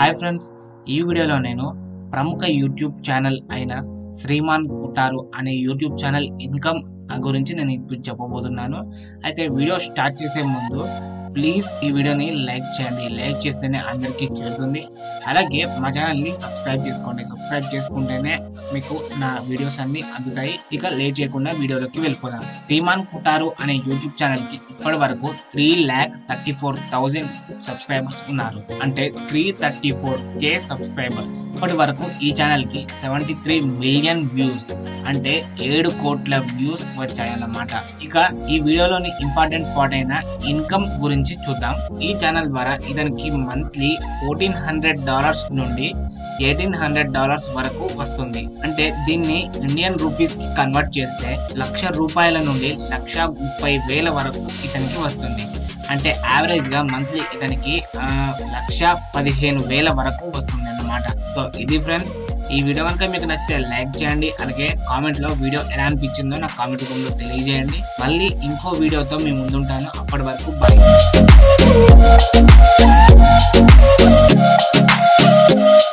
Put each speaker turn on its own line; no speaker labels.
hi friends ఈ వీడియోలో నేను ప్రముఖ యూట్యూబ్ ఛానల్ అయిన శ్రీమాన్ కుటారు అనే యూట్యూబ్ ఛానల్ ఇన్కమ్ గురించి నేను ఇప్పుడు చెప్పబోతున్నాను అయితే వీడియో స్టార్ట్ చేసే ముందు ప్లీజ్ ఈ వీడియోని లైక్ చేయండి లైక్ చేస్తేనే అందరికీ చేరుతుంది అలాగే మా ఛానల్ని సబ్స్క్రైబ్ చేసుకోండి సబ్స్క్రైబ్ చేసుకుంటేనే మీకు నా వీడియోస్ అన్ని అందుతాయి ఇక లేట్ చేయకుండా వీడియోలోకి వెళ్ళిపోదాం శ్రీమాన్ కుటారు అనే యూట్యూబ్ ఛానల్ కి ఇప్పటి వరకు three lakh thirty four thousand subscribers ఉన్నారు అంటే three thirty four K subscribers ఇప్పటి వరకు ఈ ఛానల్ కి సెవెంటీ త్రీ మిలియన్ వ్యూస్ అంటే ఏడు కోట్ల వ్యూస్ వచ్చాయన్నమాట ఇక ఈ వీడియోలోని ఇంపార్టెంట్ పార్ట్ అయిన ఇన్కమ్ గురించి చూద్దాం ఈ ఛానల్ ద్వారా ఇతనికి మంత్లీ ఫోర్టీన్ హండ్రెడ్ డాలర్స్ నుండి ఎయిటీన్ హండ్రెడ్ డాలర్స్ వరకు వస్తుంది అంటే దీన్ని ఇండియన్ రూపీస్ కి కన్వర్ట్ చేస్తే లక్ష రూపాయల నుండి లక్ష ముప్పై వేల వరకు ఇతనికి వస్తుంది అంటే యావరేజ్ గా మంత్లీ ఇతనికి ఆ, లక్ష పదిహేను వేల వరకు వస్తుంది అన్నమాట సో ఇది ఫ్రెండ్స్ ఈ వీడియో కనుక మీకు నచ్చితే లైక్ చేయండి అలాగే కామెంట్ లో వీడియో ఎలా అనిపించిందో నాకు కామెంట్ రూపంలో తెలియజేయండి మళ్ళీ ఇంకో వీడియోతో మీ ముందుంటాను అప్పటి వరకు బాయ్